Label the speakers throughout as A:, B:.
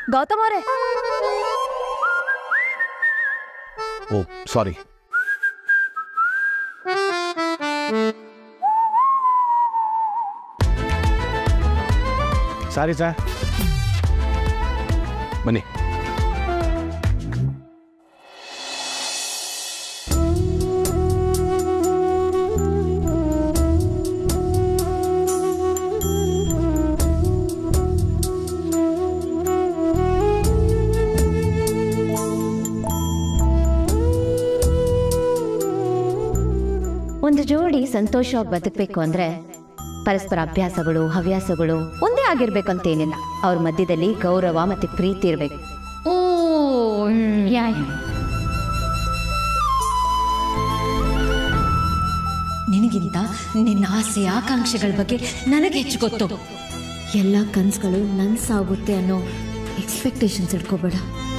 A: ಗೌತಮ್ ಅವರೇ
B: ಓ ಸಾರಿ sorry sir ಬನ್ನಿ
C: ಒಂದು ಜೋಡಿ ಸಂತೋಷವಾಗಿ ಬದುಕಬೇಕು ಅಂದ್ರೆ ಪರಸ್ಪರ ಅಭ್ಯಾಸಗಳು ಹವ್ಯಾಸಗಳು ಒಂದೇ ಆಗಿರ್ಬೇಕು ಅಂತೇನಿಲ್ಲ ಅವ್ರ ಮಧ್ಯದಲ್ಲಿ ಗೌರವ ಮತ್ತೆ ಪ್ರೀತಿ ಇರ್ಬೇಕು
D: ಓ ಯಾ ಯಾ. ನಿನಗಿಂತ ನಿನ್ನ ಆಸೆ ಆಕಾಂಕ್ಷೆಗಳ ಬಗ್ಗೆ ನನಗೆ ಹೆಚ್ಚು ಗೊತ್ತು
C: ಎಲ್ಲ ಕನ್ಸುಗಳು ನನ್ಸಾಗುತ್ತೆ ಅನ್ನೋ ಎಕ್ಸ್ಪೆಕ್ಟೇಷನ್ಸ್ ಇಟ್ಕೋಬೇಡ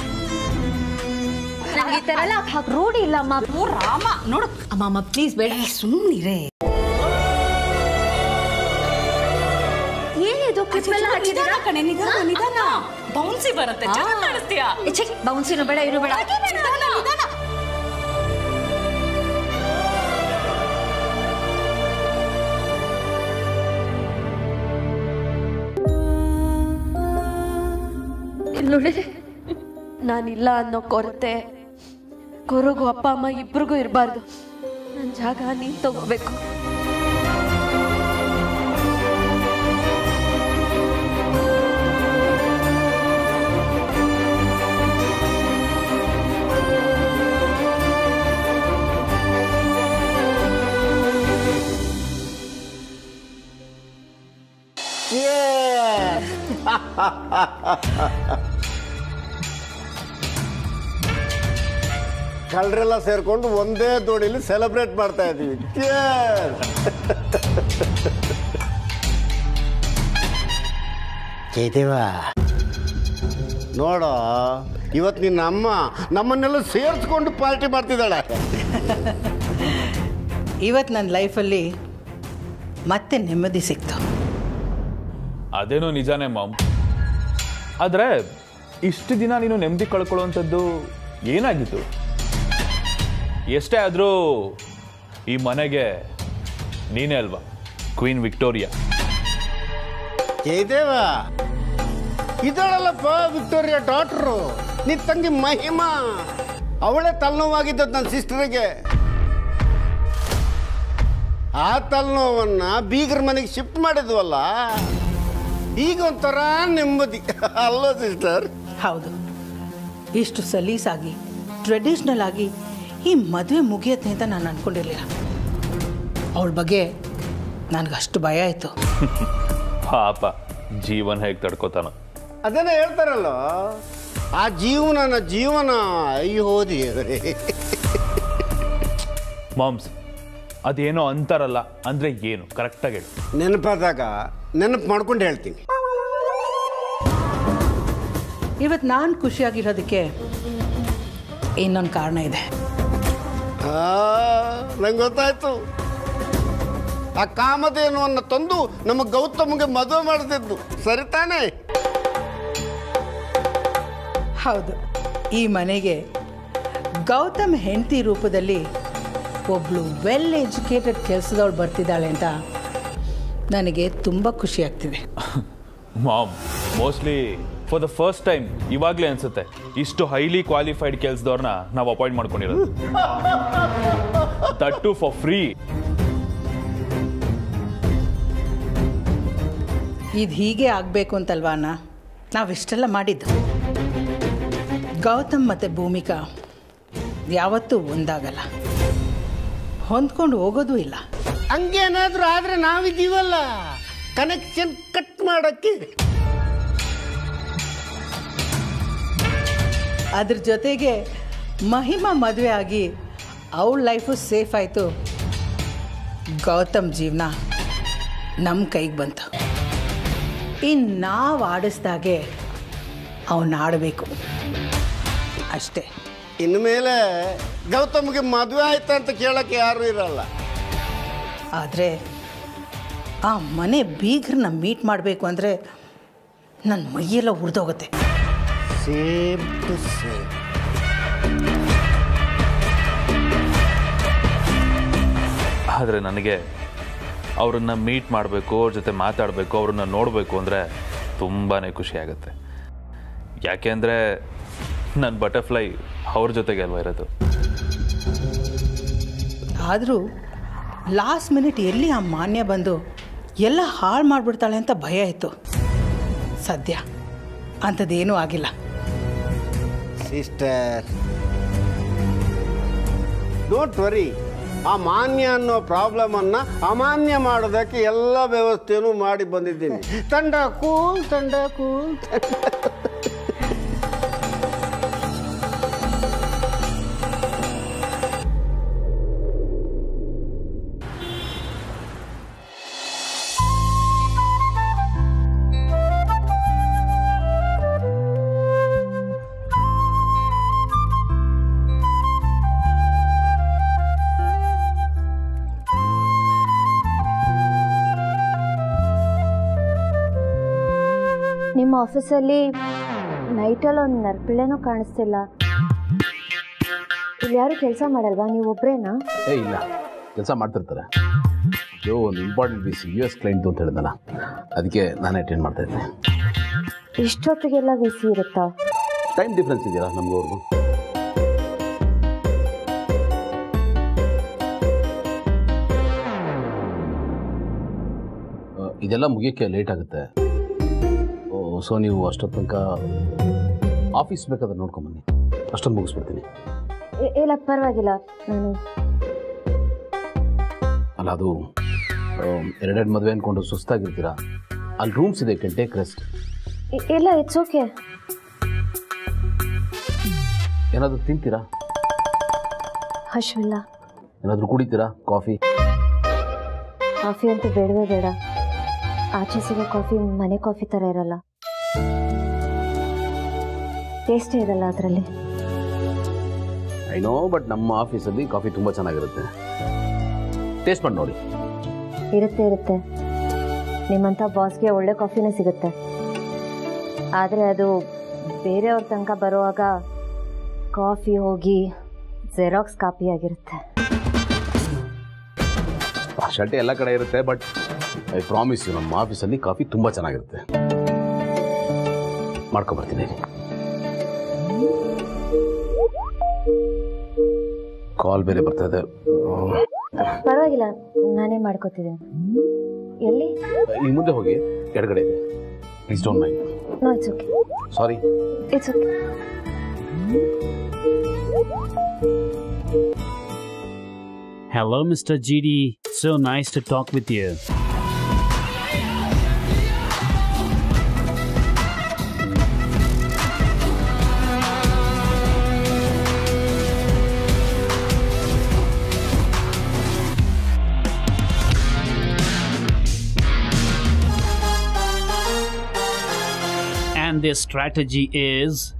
A: ಈ ತರ ಎಲ್ಲ ಹಾಕ್ ರೂಢಿ ಇಲ್ಲ ಅಮ್ಮ
D: ರಾಮ ನೋಡು ಅಮ್ಮ ಅಮ್ಮ ಪ್ಲೀಸ್ ಬೇಡ ಸುಮ್ಮನಿರೇ
A: ಏನಿದು ಕಿಸ್ಮೆಲ್ಲ ಹಾಕಿದ್ದೀರಾ
D: ಕಣೆ ನಿಧಾನ ನಿಧಾನ ಬೌನ್ಸಿ ಬರುತ್ತೆ ಚೆನ್ನಾಗಿ ಕಾಣಿಸ್ತೀಯಾ
A: ಬೌನ್ಸಿನೂ ಬೇಡ ಇರು ಬೇಡ
D: ನಿಧಾನ ನಿಧಾನ
A: ನೋಡಿ ನಾನಿಲ್ಲ ಅನ್ನೋ ಕೊರತೆ ಕೊರಗು ಅಪ್ಪ ಅಮ್ಮ ಇಬ್ರಿಗೂ ಇರಬಾರ್ದು ನನ್ನ ಜಾಗ ನೀನ್ ತಗೋಬೇಕು
E: ಕಳ್ಳರೆಲ್ಲ ಸೇರ್ಕೊಂಡು ಒಂದೇ ದೋಣಿಲಿ ಸೆಲೆಬ್ರೇಟ್ ಮಾಡ್ತಾ ಇದ್ದೀವಿ Cheers! ಜಯದೇವ ನೋಡೋ ಇವತ್ತು ನಿನ್ನ ಅಮ್ಮ ನಮ್ಮನ್ನೆಲ್ಲ ಸೇರಿಸ್ಕೊಂಡು ಪಾರ್ಟಿ ಮಾಡ್ತಿದ್ದಾಳೆ
F: ಇವತ್ತು ನನ್ನ ಲೈಫಲ್ಲಿ ಮತ್ತೆ ನೆಮ್ಮದಿ ಸಿಕ್ತು
G: ಅದೇನೋ ನಿಜಾನೇ ಮಾಮ್ ಆದರೆ ಇಷ್ಟು ದಿನ ನೀನು ನೆಮ್ಮದಿ ಕಳ್ಕೊಳ್ಳುವಂಥದ್ದು ಏನಾಗಿತ್ತು ಎಷ್ಟೇ ಆದರೂ ಈ ಮನೆಗೆ ನೀನೇ ಅಲ್ವಾ ಕ್ವೀನ್ ವಿಕ್ಟೋರಿಯಾ
E: ಜಯದೇವ ಇದಳಲ್ಲಪ್ಪ ವಿಕ್ಟೋರಿಯಾ ಡಾಕ್ಟ್ರು ನಿನ್ನ ತಂಗಿ ಮಹಿಮಾ ಅವಳೇ ತಲೆನೋವಾಗಿದ್ದದ್ದು ನನ್ನ ಸಿಸ್ಟರಿಗೆ ಆ ತಲೆನೋವನ್ನ ಬೀಗರ ಮನೆಗೆ ಶಿಫ್ಟ್ ಮಾಡಿದ್ವಲ್ಲ ಈಗ ಒಂಥರ ನೆಮ್ಮದಿ ಅಲ್ಲ ಸಿಸ್ಟರ್
F: ಹೌದು ಇಷ್ಟು ಸಲೀಸಾಗಿ ಟ್ರೆಡಿಷ್ನಲ್ ಆಗಿ ಈ ಮದುವೆ ಮುಗಿಯತ್ತೆ ಅಂತ ನಾನು ಅಂದ್ಕೊಂಡಿರಲಿಲ್ಲ ಅವಳ ಬಗ್ಗೆ ನನಗಷ್ಟು ಭಯ ಆಯಿತು
G: ಪಾಪ ಜೀವನ ಹೇಗೆ ತಡ್ಕೋತಾನ
E: ಅದನ್ನೇ ಹೇಳ್ತಾರಲ್ಲ ಆ ಜೀವನನ ಜೀವನ ಅಯ್ಯೋ ದೇವರೇ
G: ಮಾಮ್ಸ್ ಅದೇನೋ ಅಂತಾರಲ್ಲ ಅಂದರೆ ಏನು ಕರೆಕ್ಟಾಗಿ ಹೇಳು
E: ನೆನಪಾದಾಗ ನೆನಪು ಮಾಡ್ಕೊಂಡು ಹೇಳ್ತೀನಿ
F: ಇವತ್ತು ನಾನು ಖುಷಿಯಾಗಿರೋದಕ್ಕೆ ಇನ್ನೊಂದು ಕಾರಣ ಇದೆ
E: ನಂಗೆ ಗೊತ್ತಾಯ್ತು ಆ ಕಾಮಧೇನುವನ್ನು ತಂದು ನಮ್ಮ ಗೌತಮ್ಗೆ ಮದುವೆ ಮಾಡ್ತಿದ್ದು ಸರಿ ತಾನೇ
F: ಹೌದು ಈ ಮನೆಗೆ ಗೌತಮ್ ಹೆಂಡತಿ ರೂಪದಲ್ಲಿ ಒಬ್ಳು ವೆಲ್ ಎಜುಕೇಟೆಡ್ ಕೆಲಸದವಳು ಬರ್ತಿದ್ದಾಳೆ ಅಂತ ನನಗೆ ತುಂಬ ಖುಷಿ ಆಗ್ತಿದೆ
G: mom mostly for the first time ಇವಾಗಲೇ ಅನ್ಸುತ್ತೆ ಇಷ್ಟು ಹೈಲಿ ಕ್ವಾಲಿಫೈಡ್ ಕೆಲಸದವ್ರನ್ನ ನಾವು ಅಪಾಯಿಂಟ್ ಮಾಡ್ಕೊಂಡಿರೋದು ದಟ್ ಟು ಫಾರ್ ಫ್ರೀ
F: ಇದು ಹೀಗೆ ಆಗಬೇಕು ಅಂತಲ್ವಾ ಅಣ್ಣ ನಾವಿಷ್ಟೆಲ್ಲ ಮಾಡಿದ್ದು ಗೌತಮ್ ಮತ್ತು ಭೂಮಿಕಾ ಯಾವತ್ತೂ ಒಂದಾಗಲ್ಲ ಹೊಂದ್ಕೊಂಡು ಹೋಗೋದೂ ಇಲ್ಲ
E: ಹಂಗೇನಾದ್ರೂ ಆದ್ರೆ ನಾವಿದ್ದೀವಲ್ಲ ಕನೆಕ್ಷನ್ ಕಟ್ ಮಾಡಕ್ಕೆ
F: ಅದ್ರ ಜೊತೆಗೆ ಮಹಿಮಾ ಮದುವೆ ಆಗಿ ಅವಳ ಲೈಫು ಸೇಫ್ ಆಯಿತು ಗೌತಮ್ ಜೀವನ ನಮ್ಮ ಕೈಗೆ ಬಂತು ಇನ್ನು ನಾವು ಆಡಿಸ್ದಾಗೆ ಅವನ್ನ ಆಡಬೇಕು ಅಷ್ಟೇ
E: ಇನ್ಮೇಲೆ ಗೌತಮ್ಗೆ ಮದುವೆ ಆಯ್ತಾ ಅಂತ ಕೇಳಕ್ಕೆ ಯಾರು ಇರಲ್ಲ
F: ಆದರೆ ಆ ಮನೆ ಬೀಗ್ರನ್ನ ಮೀಟ್ ಮಾಡಬೇಕು ಅಂದರೆ ನನ್ನ ಮೈಯೆಲ್ಲ ಉರಿದೋಗುತ್ತೆ
E: ಸೇಮ್ ಟು ಸೇಮ್
G: ಆದರೆ ನನಗೆ ಅವ್ರನ್ನ ಮೀಟ್ ಮಾಡಬೇಕು ಅವ್ರ ಜೊತೆ ಮಾತಾಡಬೇಕು ಅವ್ರನ್ನ ನೋಡಬೇಕು ಅಂದರೆ ತುಂಬಾ ಖುಷಿ ಆಗುತ್ತೆ ಯಾಕೆ ಅಂದರೆ ನನ್ನ ಬಟರ್ಫ್ಲೈ ಅವ್ರ ಜೊತೆಗೆ ಅಲ್ವಾ ಇರೋದು
F: ಆದರೂ ಲಾಸ್ಟ್ ಮಿನಿಟ್ ಎಲ್ಲಿ ಆ ಮಾನ್ಯ ಬಂದು ಎಲ್ಲ ಹಾಳು ಮಾಡಿಬಿಡ್ತಾಳೆ ಅಂತ ಭಯ ಇತ್ತು ಸದ್ಯ ಅಂಥದ್ದೇನೂ ಆಗಿಲ್ಲ
E: ಸಿಸ್ಟರ್ ಡೋಂಟ್ ವರಿ ಆ ಮಾನ್ಯ ಅನ್ನೋ ಪ್ರಾಬ್ಲಮನ್ನು ಅಮಾನ್ಯ ಮಾಡೋದಕ್ಕೆ ಎಲ್ಲ ವ್ಯವಸ್ಥೆನೂ ಮಾಡಿ ಬಂದಿದ್ದೀನಿ ತಂಡ ಕೂಲ್ ತಂಡ ಕೂಲ್
C: ನಿಮ್ಮ ಆಫೀಸಲ್ಲಿ ನೈಟಲ್ಲಿ ಒಂದು ನರ್ಪಿಳೆನೂ ಕಾಣಿಸ್ತಿಲ್ಲ ಇಲ್ಲಿ ಯಾರು ಕೆಲಸ ಮಾಡಲ್ವಾ ನೀವು ಒಬ್ರೇನಾ
B: ಏ ಇಲ್ಲ ಕೆಲಸ ಮಾಡ್ತಿರ್ತಾರೆ ಇದು ಒಂದು important B C U S client ಅಂತ ಹೇಳಿದ್ನಲ್ಲ ಅದಕ್ಕೆ ನಾನು ಅಟೆಂಡ್ ಮಾಡ್ತಾ ಇದ್ದೆ
C: ಇಷ್ಟೊತ್ತಿಗೆಲ್ಲ ವಿ ಸಿ ಇರುತ್ತಾ
B: ಟೈಮ್ ಡಿಫ್ರೆನ್ಸ್ ಇದೆಯಲ್ಲ ನಮಗೂ ಅವ್ರಿಗೂ ಆ, ಇದೆಲ್ಲ ಮುಗಿಯೋಕ್ಕೆ ಲೇಟ್ ಆಗುತ್ತೆ ಸೊ ನೀವು ಅಷ್ಟೊತ್ತು ತನಕ ಆಫೀಸ್ ಬೇಕಾದ್ರೆ ನೋಡ್ಕೊಂಬನ್ನಿ ಅಷ್ಟೊಂದು ಮುಗಿಸ್ಬಿಡ್ತೀನಿ
C: ಇ- ಇಲ್ಲ ಪರವಾಗಿಲ್ಲ ನಾನು
B: ಅಲ್ಲ ಅದು ಎರಡೆರಡು ಮದುವೆ ಅಂದ್ಕೊಂಡು ಸುಸ್ತಾಗಿರ್ತೀರಾ ಅಲ್ಲಿ ರೂಮ್ಸ್ ಇದೆ ಕೆನ್ ಟೇಕ್ ರೆಸ್ಟ್
C: ಇ- ಇಲ್ಲ ಇಟ್ಸ್ ಓಕೆ
B: ಏನಾದರೂ ತಿಂತೀರಾ
C: ಹಶುವಿಲ್ಲ
B: ಏನಾದರೂ ಕುಡಿತೀರಾ ಕಾಫಿ
C: ಕಾಫಿ ಅಂತೂ ಬೇಡವೇ ಬೇಡ ಆಚೆ ಸಿಗೋ ಕಾಫಿ ಮನೆ ಕಾಫಿ ಥರ ಇರಲ್ಲ ಟೇಸ್ಟೇ ಇರಲ್ಲ ಅದರಲ್ಲಿ
B: ಐ ನೋ ಬಟ್ ನಮ್ಮ ಆಫೀಸಲ್ಲಿ ಕಾಫಿ ತುಂಬ ಚೆನ್ನಾಗಿರುತ್ತೆ ಟೇಸ್ಟ್ ಮಾಡಿ ನೋಡಿ
C: ಇರುತ್ತೆ ಇರುತ್ತೆ ನಿಮ್ಮಂಥ ಬಾಸ್ಗೆ ಒಳ್ಳೆ ಕಾಫಿನೇ ಸಿಗುತ್ತೆ ಆದರೆ ಅದು ಬೇರೆಯವ್ರ ತನಕ ಬರುವಾಗ ಕಾಫಿ ಹೋಗಿ ಜೆರಾಕ್ಸ್ ಕಾಪಿ ಆಗಿರುತ್ತೆ
B: ಶರ್ಟೆ ಎಲ್ಲ ಕಡೆ ಇರುತ್ತೆ ಬಟ್ ಐ ಪ್ರಾಮಿಸ್ ಯು ನಮ್ಮ ಆಫೀಸಲ್ಲಿ ಕಾಫಿ ತುಂಬ ಚೆನ್ನಾಗಿರುತ್ತೆ ಮಾಡ್ಕೊಬರ್ತೀನಿ ಕಾಲ್ ಬೇರೆ ಬರ್ತಾ ಇದೆ
C: ಪರವಾಗಿಲ್ಲ ನಾನೇ ಮಾಡ್ಕೋತಿದ್ದೀನಿ ಎಲ್ಲಿ
B: ಈ ಮುಂದೆ ಹೋಗಿ ಎಡಗಡೆ ಇದೆ please don't mind
C: no it's okay
B: sorry
C: it's okay
H: Hello, Mr. GD. So nice to talk with you. And the strategy is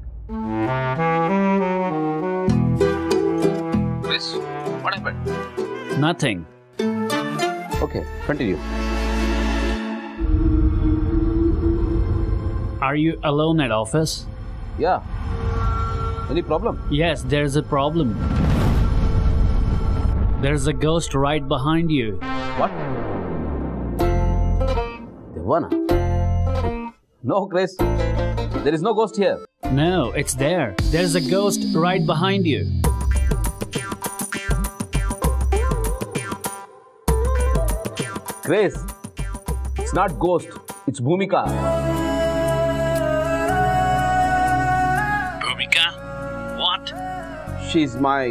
B: Chris, what happened?
H: nothing.
B: Okay, continue.
H: Are you alone at office?
B: Yeah. Any problem?
H: Yes, there's a problem. There's a ghost right behind you.
B: What? Devana? No, Chris. There is no ghost here.
H: No, it's there. There's a ghost right behind you.
B: Chris, it's not ghost. It's Bhumika.
H: Bhumika? What?
B: She's my.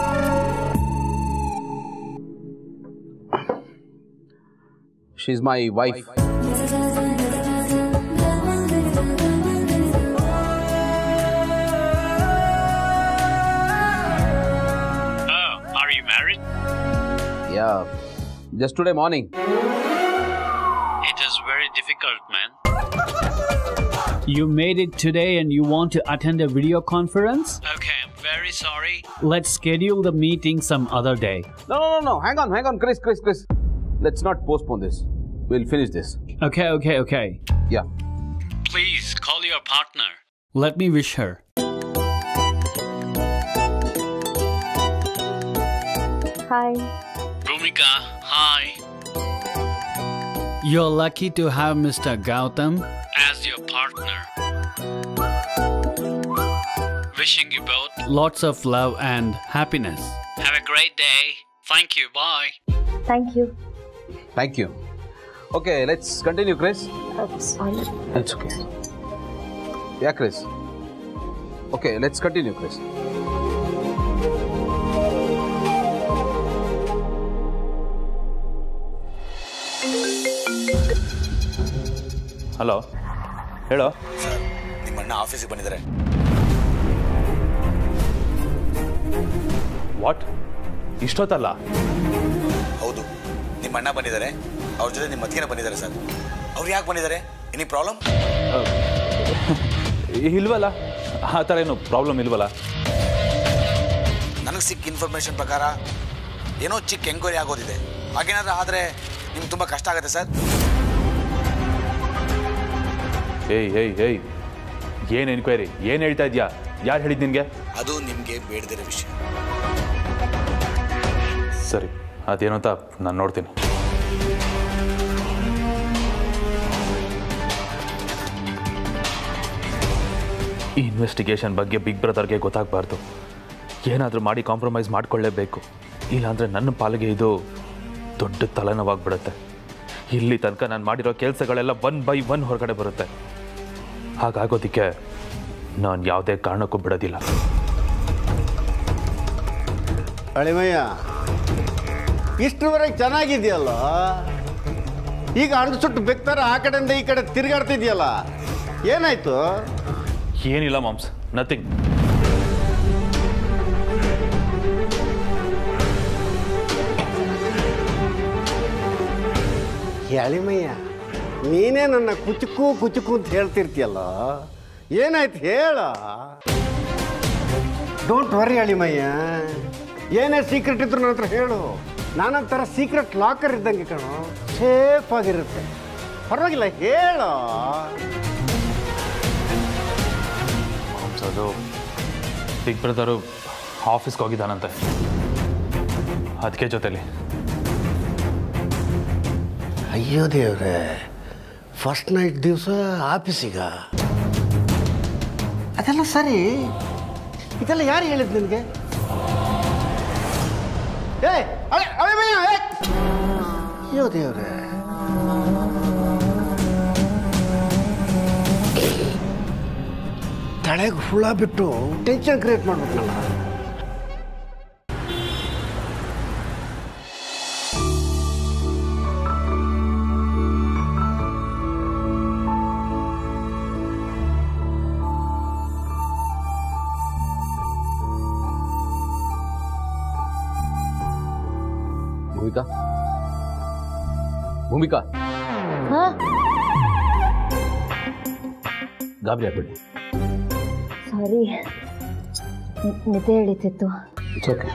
B: She's my wife.
H: Oh, are you married?
B: Yeah. Just today morning.
H: It is very difficult, man. You made it today and you want to attend a video conference? Okay, I'm very sorry. Let's schedule the meeting some other day.
B: No, no, no, no. Hang on, hang on, Chris, Chris, Chris. Let's not postpone this. We'll finish this.
H: Okay, okay, okay.
B: Yeah.
H: Please call your partner. Let me wish her.
C: Hi
H: Bhumika, hi. You're lucky to have Mr. Gautam as your partner. Wishing you both lots of love and happiness. Have a great day. Thank you. Bye.
C: Thank you
B: thank you okay let's continue Grace it's okay yeah Grace okay let's continue Grace
G: hello ಹೇಳೋ
I: ನಿಮ್ಮ ಅಣ್ಣ ಆಫೀಸಿಗೆ ಬಂದಿದ್ದಾರೆ
G: what ಇಷ್ಟೊತ್ತಲ್ಲ
I: ಹೌದು ನಿಮ್ಮ ಅಣ್ಣ ಬಂದಿದ್ದಾರೆ ಅವ್ರ ಜೊತೆ ನಿಮ್ಮ ಮತ್ತಿಗೆನ ಬಂದಿದ್ದಾರೆ ಸರ್ ಅವ್ರು ಯಾಕೆ ಬಂದಿದ್ದಾರೆ ಎನಿ ಪ್ರಾಬ್ಲಮ್
G: ಇಲ್ವಲ್ಲ ಆ ಥರ ಏನು ಪ್ರಾಬ್ಲಮ್ ಇಲ್ವಲ್ಲ
I: ನನಗೆ ಸಿಕ್ಕ ಇನ್ಫಾರ್ಮೇಷನ್ ಪ್ರಕಾರ ಏನೋ ಚಿಕ್ಕ ಎಂಕ್ವೈರಿ ಆಗೋದಿದೆ ಹಾಗೇನಾದ್ರೂ ಆದರೆ ನಿಮ್ಗೆ ತುಂಬ ಕಷ್ಟ ಆಗುತ್ತೆ ಸರ್
G: ಏಯ್ ಏಯ್ ಏಯ್ ಏನು ಎನ್ಕ್ವೈರಿ ಏನು ಹೇಳ್ತಾ ಇದೆಯಾ ಯಾರು ಹೇಳಿದ್ದು ನಿನಗೆ
I: ಅದು ನಿಮಗೆ ಬೇಡದಿರೋ ವಿಷಯ
G: ಸರಿ ಅದೇನು ಅಂತ ನಾನು ನೋಡ್ತೀನಿ ಈ ಇನ್ವೆಸ್ಟಿಗೇಷನ್ ಬಗ್ಗೆ ಬಿಗ್ ಬ್ರದರ್ಗೆ ಗೊತ್ತಾಗಬಾರ್ದು ಏನಾದರೂ ಮಾಡಿ ಕಾಂಪ್ರಮೈಸ್ ಮಾಡ್ಕೊಳ್ಳೇಬೇಕು ಇಲ್ಲಾಂದರೆ ನನ್ನ ಪಾಲಿಗೆ ಇದು ದೊಡ್ಡ ತಲೆನೋವಾಗ್ಬಿಡುತ್ತೆ ಇಲ್ಲಿ ತನಕ ನಾನು ಮಾಡಿರೋ ಕೆಲಸಗಳೆಲ್ಲ ಒನ್ ಬೈ ಒನ್ ಹೊರಗಡೆ ಬರುತ್ತೆ ಹಾಗಾಗೋದಕ್ಕೆ ನಾನು ಯಾವುದೇ ಕಾರಣಕ್ಕೂ ಬಿಡೋದಿಲ್ಲ
E: ಅಳಿಮಯ್ಯ ಇಷ್ಟರವರೆಗೆ ಚೆನ್ನಾಗಿದೆಯಲ್ಲ ಈಗ ಸುಟ್ಟು ಬೆಕ್ತಾರ ಆ ಕಡೆಯಿಂದ ಈ ಕಡೆ ತಿರುಗಾಡ್ತಿದ್ಯಲ್ಲ ಏನಾಯ್ತು
G: ಏನಿಲ್ಲ ಮಾಮ್ಸ್ ನಥಿಂಗ್
E: ಈ ಅಳಿಮಯ್ಯ ನೀನೇ ನನ್ನ ಕುಚುಕು ಕುಚುಕು ಅಂತ ಹೇಳ್ತಿರ್ತೀಯಲ್ಲ ಏನಾಯ್ತು ಹೇಳ ಡೋಂಟ್ ವರಿ ಅಳಿಮಯ್ಯ ಏನೇ ಸೀಕ್ರೆಟ್ ಇದ್ರು ನನ್ನ ಹತ್ರ ಹೇಳು ನಾನೊಂಥರ ಸೀಕ್ರೆಟ್ ಲಾಕರ್ ಇದ್ದಂಗೆ ಕಣೋ ಸೇಫ್ ಆಗಿರುತ್ತೆ ಪರವಾಗಿಲ್ಲ ಹೇಳು
G: ಮಾಮ್ಸ್ ಅದು ಬಿಗ್ ಬ್ರದರು ಆಫೀಸ್ಗೆ ಹೋಗಿದ್ದಾನಂತೆ ಅದಕ್ಕೆ ಜೊತೆಲಿ
E: ಅಯ್ಯೋ ದೇವ್ರೆ ಫಸ್ಟ್ ನೈಟ್ ದಿವಸ ಆಫೀಸಿಗ ಅದೆಲ್ಲ ಸರಿ ಇದೆಲ್ಲ ಯಾರು ಹೇಳಿದ್ ನಿನಗೆ ಏ ಅಳೆ- ಅಳೆ ಮಯ್ಯ, ಏ! ಅಯ್ಯೋ ದೇವ್ರೆ ತಳೆಗೆ ಹುಳ ಬಿಟ್ಟು ಟೆನ್ಷನ್ ಕ್ರಿಯೇಟ್ ಮಾಡ್ಬಿಟ್ನಲ್ಲ
B: ಭೂಮಿಕಾ ಭೂಮಿಕಾ ಗಾಬರಿ ಆಗ್ಬೇಡಿ
C: ಸಾರಿ ನಿದ್ದೆ ಎಳಿತಿತ್ತು
B: ಇಟ್ಸ್ ಓಕೆ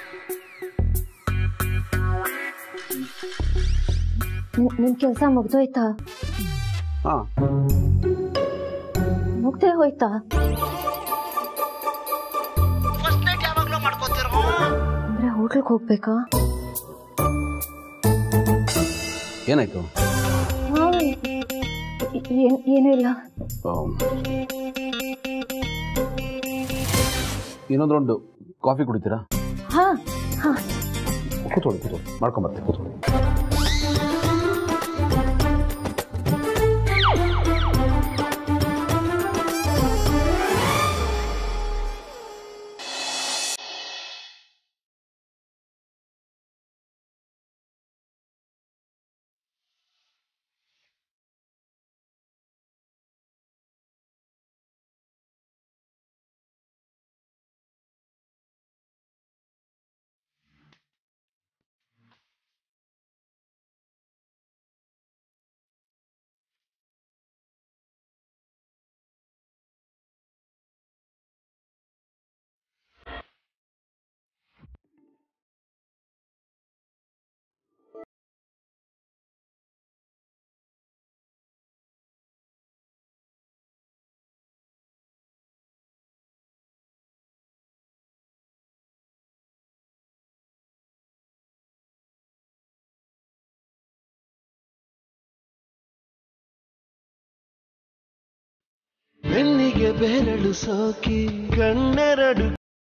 C: ನಿಮ್ ಕೆಲಸ ಮುಗ್ದೋಯ್ತಾ
B: ಹಾಂ
C: ಮುಗ್ದೇ ಹೋಯ್ತಾ ಅಂದ್ರೆ ಹೋಟ್ಲಿಗೆ ಹೋಗ್ಬೇಕಾ
B: ಏನಾಯ್ತು
C: ಹಾ, ಏನ್ ಏನೂ ಇಲ್ಲ
B: ಇನ್ನೊಂದು ರೌಂಡು ಕಾಫಿ ಕುಡಿತೀರಾ
C: ಹಾ ಹಾ
B: ಕೂತ್ಕೊಳ್ಳಿ ಕೂತ್ಕೊಳ್ಳಿ ಮಾಡ್ಕೊಂಬರ್ತೀನಿ ಕೂತ್ಕೊಳ್ಳಿ
J: ಬೆನ್ನಿಗೆ ಬೆರಳು ಸೋಕಿ ಕಣ್ಣೆರಡು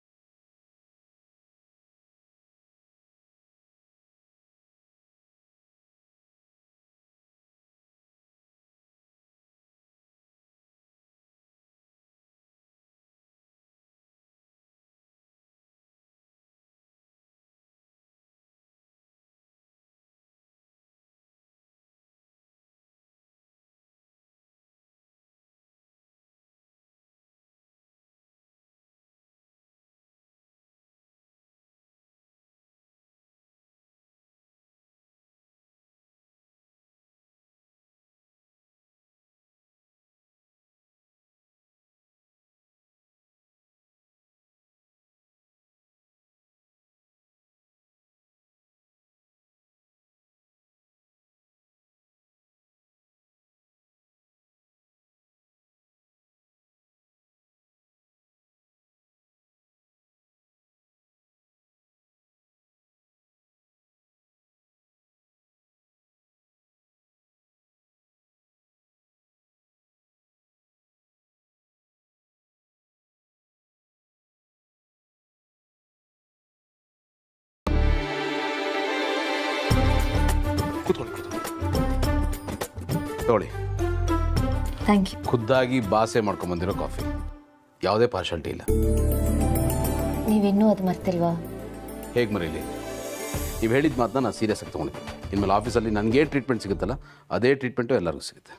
B: ಕೂತ್ಕೊಳ್ಳಿ ಕೂತ್ಕೊಳ್ಳಿ ತಗೊಳ್ಳಿ
C: ಥ್ಯಾಂಕ್ ಯು
B: ಖುದ್ದಾಗಿ ಬಾಸೆ ಮಾಡ್ಕೊಂಬಂದಿರೋ ಕಾಫಿ ಯಾವುದೇ ಪಾರ್ಶಾಲಿಟಿ ಇಲ್ಲ
C: ನೀವಿನ್ನೂ ಅದು ಮರ್ತಿಲ್ವಾ
B: ಹೇಗೆ ಮರೀಲಿ ನೀವು ಹೇಳಿದ ಮಾತನ್ನ ನಾನು ಸೀರಿಯಸ್ ಆಗಿ ತೊಗೊಂಡಿದ್ದೆ ಇನ್ಮೇಲೆ ಆಫೀಸಲ್ಲಿ ನನಗೆ ಟ್ರೀಟ್ಮೆಂಟ್ ಸಿಗುತ್ತಲ್ಲ ಅದೇ ಟ್ರೀಟ್ಮೆಂಟು ಎಲ್ಲರಿಗೂ ಸಿಗುತ್ತೆ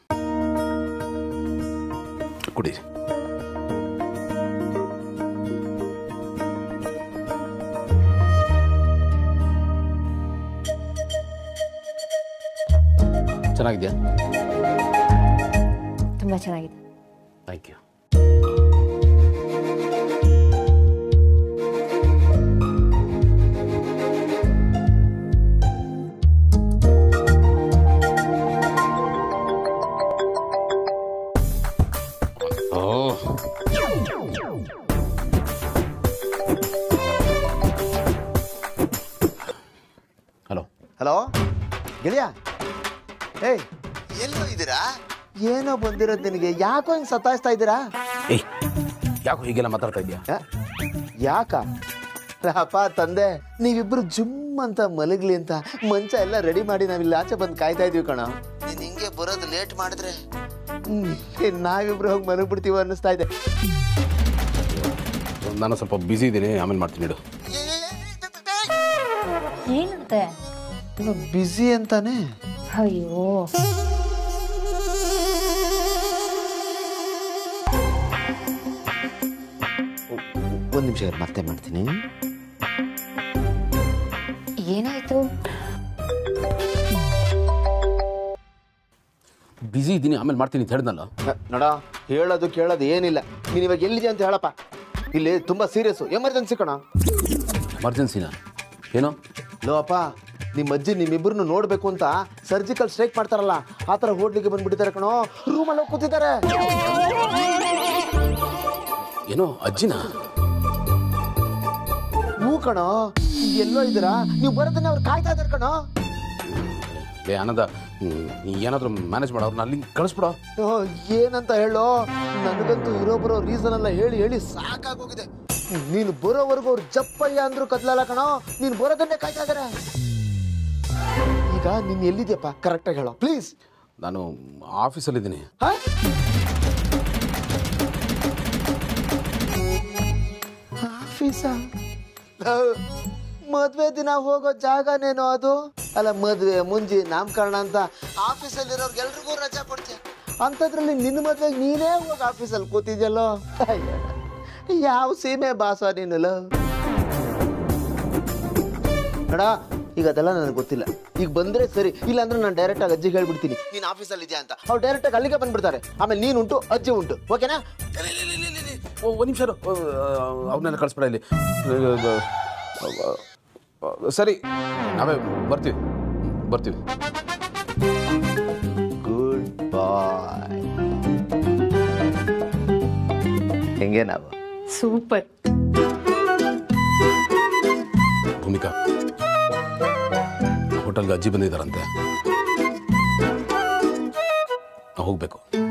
B: ಕುಡೀರಿ ಚೆನ್ನಾಗಿದೆಯಾ
C: ತುಂಬ ಚೆನ್ನಾಗಿದೆ
B: ಥ್ಯಾಂಕ್ ಯು ಹಲೋ
K: ಹಲೋ ಗೆಳೆಯ ಏಯ್
I: ಎಲ್ಲೋ ಇದ್ದೀರಾ
K: ಏನೋ ಬಂದಿರೋದು ನಿನಗೆ ಯಾಕೋ ಹಿಂಗೆ ಸತಾಯಿಸ್ತಾ ಇದ್ದೀರಾ
B: ಏಯ್ ಯಾಕೋ ಹೀಗೆಲ್ಲ ಮಾತಾಡ್ತಾ ಇದೆಯಾ
K: ಆ? ಯಾಕ ಅಪ್ಪ ತಂದೆ ನೀವಿಬ್ರು ಜುಮ್ ಅಂತ ಮಲಗ್ಲಿ ಅಂತ ಮಂಚ ಎಲ್ಲ ರೆಡಿ ಮಾಡಿ ನಾವಿಲ್ಲಿ ಆಚೆ ಬಂದು ಕಾಯ್ತಾ ಇದೀವಿ ಕಣ
I: ನೀನ್ ಹಿಂಗೆ ಬರೋದು ಲೇಟ್ ಮಾಡಿದ್ರೆ
K: ಹ್ಮ್, ನಾವಿಬ್ರು ಹೋಗಿ ಮಲಗ್ಬಿಡ್ತೀವಿ ಅನ್ನಿಸ್ತಾ ಇದೆ
B: ನಾನು ಸ್ವಲ್ಪ ಬ್ಯುಸಿ ಇದ್ದೀನಿ ಆಮೇಲೆ ಮಾಡ್ತೀನಿ ಇಡು
C: ಏನಂತೆ
K: ಬ್ಯುಸಿ ಅಂತಾನೆ
C: ಅಯ್ಯೋ
K: ಒಂದ್ ನಿಮಿಷ ಇರು, ಮತ್ತೆ ಮಾಡ್ತೀನಿ
C: ಏನಾಯ್ತು
B: ಬ್ಯುಸಿ ಇದ್ದೀನಿ ಆಮೇಲೆ ಮಾಡ್ತೀನಿ ಅಂತ ಹೇಳ್ದಲ್ಲ
K: ನ- ನೋಡ ಹೇಳೋದು ಕೇಳೋದು ಏನಿಲ್ಲ ನೀನ್ ಇವಾಗ ಎಲ್ಲಿದೆ ಅಂತ ಹೇಳಪ್ಪ ಇಲ್ಲಿ ತುಂಬಾ ಸೀರಿಯಸ್ ಎಮರ್ಜೆನ್ಸಿ ಕಣ
B: ಎಮರ್ಜೆನ್ಸಿನಾ ಏನೋ
K: ಲೋ ಅಪ್ಪ ನಿಮ್ಮ ಅಜ್ಜಿ ನಿಮ್ಮಿಬ್ಬರನ್ನು ನೋಡ್ಬೇಕು ಅಂತ ಸರ್ಜಿಕಲ್ ಸ್ಟ್ರೈಕ್ ಮಾಡ್ತಾರಲ್ಲ ಆ ಥರ ಹೋಟ್ಲಿಗೆ ಬಂದ್ಬಿಟ್ಟಿದ್ದಾರೆ ಕಣೋ ರೂಮಲ್ಲಿ ಹೋಗಿ ಕೂತಿದ್ದಾರೆ
B: ಏನೋ ಅಜ್ಜಿನ
K: ಹೂ ಕಣೋ ಎಲ್ಲೋ ಇದ್ದೀರಾ ನೀವು ಬರೋದನ್ನ ಅವ್ರು ಕಾಯ್ತಾ ಇದ್ದಾರೆ ಕಣೋ
B: ಲೇ ಆನಂದ ಹ್ಮ್, ನೀ ಏನಾದರೂ ಮ್ಯಾನೇಜ್ ಮಾಡೋ ಅವ್ರನ್ನ ಅಲ್ಲಿ ಕಳಿಸ್ಬಿಡೋ
K: ಓ, ಏನಂತ ಹೇಳೋ ನನಗಂತೂ ಇರೋ ಬರೋ ರೀಸನ್ ಎಲ್ಲ ಹೇಳಿ ಹೇಳಿ ಸಾಕಾಗೋಗಿದೆ ನೀನು ಬರೋವರೆಗೂ ಅವ್ರು ಜಪ್ಪಯ್ಯ ಅಂದ್ರು ಕದ್ಲಲ್ಲ ಕಣೋ ನೀನು ಬರೋದನ್ನೇ ಕಾಯ್ತಾ ಇದ್ದಾರೆ ಈಗ ನೀನ್ ಎಲ್ಲಿದ್ಯಪ್ಪ ಕರೆಕ್ಟಾಗಿ ಹೇಳೋ ಪ್ಲೀಸ್
B: ನಾನು ಆಫೀಸಲ್ಲಿದ್ದೀನಿ
K: ಆಫೀಸಾ ಮದ್ವೆ ದಿನ ಹೋಗೋ ಜಾಗನೇನೋ ಅದು ಅಲ್ಲ ಮದ್ವೆ ಮುಂಜಿ ನಾಮಕರಣ ಅಂತ ಆಫೀಸಲ್ಲಿರೋರ್ಗೆಲ್ರಿಗೂ ರಜಾ ಕೊಡ್ತೀಯ ಅಂಥದ್ರಲ್ಲಿ ನಿನ್ನ ಮದ್ವೆಗೆ ನೀನೇ ಹೋಗಿ ಆಫೀಸಲ್ಲಿ ಕೂತಿದ್ಯಲ್ಲೋ ಅಯ್ಯೋ. ಯಾವ ಸೀಮೆ ಬಾಸ ನೀನು ನೋಡ ಈಗ ಅದೆಲ್ಲ ನನಗೆ ಗೊತ್ತಿಲ್ಲ ಈಗ ಬಂದ್ರೆ ಸರಿ ಇಲ್ಲ ಅಂದ್ರೆ ನಾನು ಡೈರೆಕ್ಟ್ ಆಗಿ ಅಜ್ಜಿಗೆ ಹೇಳ್ಬಿಡ್ತೀನಿ ನೀನು ಆಫೀಸಲ್ಲಿ ಇದೆಯಾ ಅಂತ ಅವ್ರು ಡೈರೆಕ್ಟ್ ಆಗಿ ಅಲ್ಲಿಗೆ ಬಂದ್ಬಿಡ್ತಾರೆ ಆಮೇಲೆ ನೀನು ಉಂಟು ಅಜ್ಜಿ ಉಂಟು ಓಕೆನಾ
B: ಒಂದು ನಿಮಿಷ ಅವನ್ನೆಲ್ಲ ಕಳಿಸ್ಬೇಡ ಇಲ್ಲಿ ಸರಿ ನಾವೇ ಬರ್ತೀವಿ ಹ್ಮ್, ಬರ್ತೀವಿ
K: ಗುಡ್ ಬಾಯ್ ಹೆಂಗೆ ನಾವು
F: ಸೂಪರ್
B: ಭೂಮಿಕಾ ಹೋಟೆಲ್ಗೆ ಅಜ್ಜಿ ಬಂದಿದ್ದಾರಂತೆ ನಾವು ಹೋಗ್ಬೇಕು